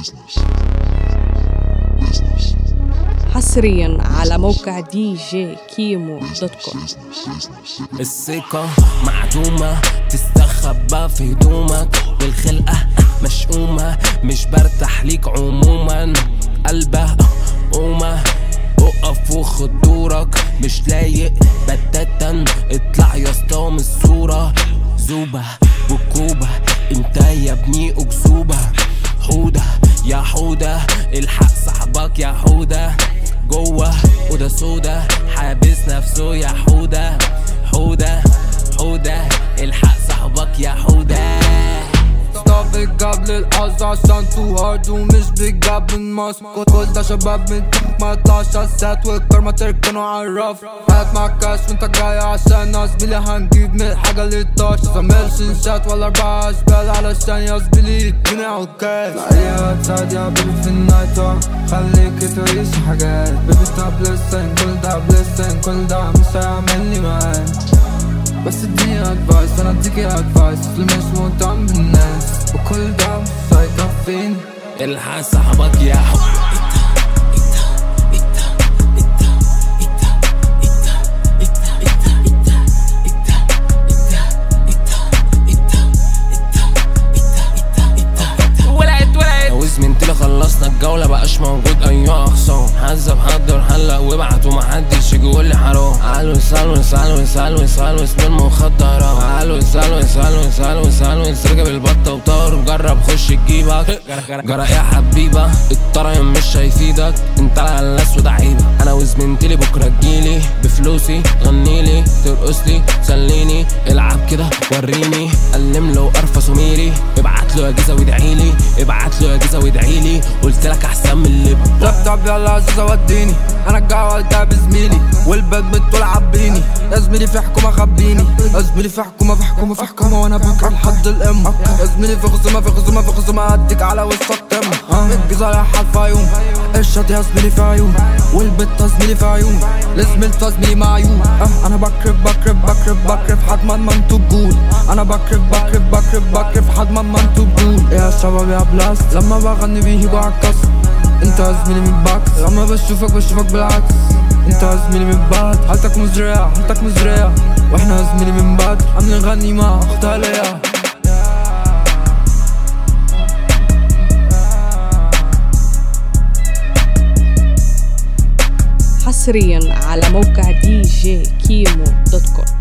حصريا على موقع دي جي كيمو دوت كوم الثقة معدومة تستخبى في هدومك بالخلقة مشؤومة مش برتاح ليك عموما قلبه قومة اقف وخد دورك مش لايق بتاتا اطلع يا اسطى من الصورة زوبة وكوبة انت يا ابني اكذوبة حودة يا حودة الحق صاحبك يا حودة جوه أوضة سودا حابس نفسه يا حودة حودة حودة الحق صاحبك يا حودة ستافك قبل الحظ عشان تو هارد ومش بيجاب من مصر كل ده شباب من تيك ما يطلعش عالسات والكرمة تركنوا عالرف هات معاك كاش وانت جاي عشان ناس بيلي هنجيب من الحاجة اللي طاش زميلش نشات ولا اربعة اشبال علشان يا زميلي يديني عكاز لا هتساعد يا بيبي في النايت خليك تعيش حاجات بيبي ستوب لسن كل ده بلسن كل ده مش هيعملني مان بس اديني ادفايس انا اديكي ادفايس اللي مش مهتم بالناس وكل ده مش هيكفيني الحق صاحبك يا حودة ولعت ولعت لو زميلتي خلصنا الجولة بقاش موجود أي أخصام حذب حضر حلق وابعت ومحدش يجي يقول لي حرام الوس الوس الوس الوس الوس بالمخدرات الوس الوس الوس الوس الوس ركب البطة وطار وجرب خش تجيبك جرى يا حبيبة الطريق مش هيفيدك انت على الاسود عيبة انا وزميلتي بكرة تجيلي بفلوسي غنيلي ترقصلي سليني العب كده وريني قلم له ارفس وميري ابعت له اجهزة وادعيلي ابعت له اجهزة وادعيلي قلت لك احسن من اللي لابتوب يلا عزيزة وديني انا الجوال ده بزميلي والبيت بتقول عبيني يا زميلي في حكومة خبيني يا زميلي في حكومة في حكومة في حكومة وانا بكره لحد الام يا زميلي في خصومة في خصومة في خصومة اديك على وسطك تم الجيزة رايحة الفيوم الشط يا زميلي في عيون والبيت يا زميلي في عيون لزميلتي يا زميلي معيون أه، انا بكرف بكرف بكرف بكرف حد ما ما انتو تقول انا بكرف بكرف بكرف بكرف حد ما ما انتو تقول يا شباب يا بلاست لما بغني بيجوا عالكسر انت يا زميلي من باكس لما بشوفك بشوفك بالعكس انت يا زميلي من بعد حالتك مزرية حالتك مزرية واحنا يا زميلي من بعد عم نغني مع اختها ليا حصريا على موقع دي جي كيمو دوت كوم